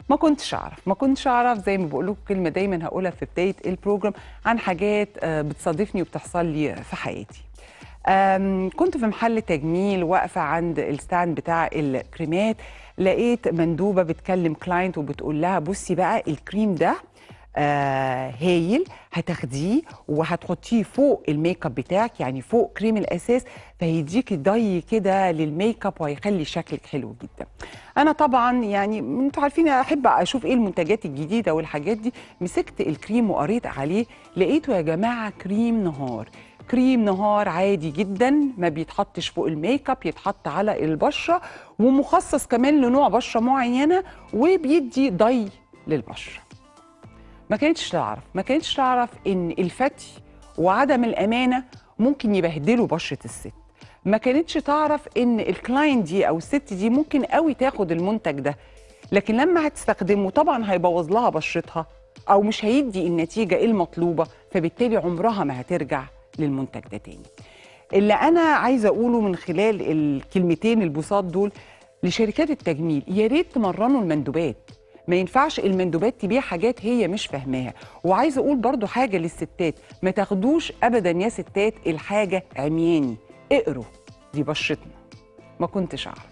ما كنتش اعرف ما كنتش اعرف زي ما بقول لكم كلمه دايما هقولها في بدايه البروجرام عن حاجات آه، بتصادفني وبتحصل لي في حياتي آم، كنت في محل تجميل واقفه عند الستاند بتاع الكريمات لقيت مندوبه بتكلم كلاينت وبتقول لها بصي بقى الكريم ده آه هايل هتاخديه وهتحطيه فوق الميك اب بتاعك يعني فوق كريم الاساس فهيديكي ضي كده للميك اب وهيخلي شكلك حلو جدا انا طبعا يعني انتوا عارفين أنا احب اشوف ايه المنتجات الجديده والحاجات دي مسكت الكريم وقريت عليه لقيته يا جماعه كريم نهار كريم نهار عادي جدا ما بيتحطش فوق الميك اب يتحط على البشره ومخصص كمان لنوع بشره معينه وبيدي ضي للبشره ما كانتش تعرف ما كانتش تعرف ان الفتي وعدم الامانه ممكن يبهدلوا بشره الست ما كانتش تعرف ان الكلاين دي او الست دي ممكن قوي تاخد المنتج ده لكن لما هتستخدمه طبعا هيبوظ لها بشرتها او مش هيدي النتيجه المطلوبه فبالتالي عمرها ما هترجع للمنتج ده تاني اللي انا عايزه اقوله من خلال الكلمتين البساط دول لشركات التجميل يا ريت تمرنوا المندوبات ما ينفعش المندوبات تبيع حاجات هي مش فاهماها وعايزه اقول برضو حاجه للستات ما تاخدوش ابدا يا ستات الحاجه عمياني اقروا دي بشرتنا ما كنتش اعرف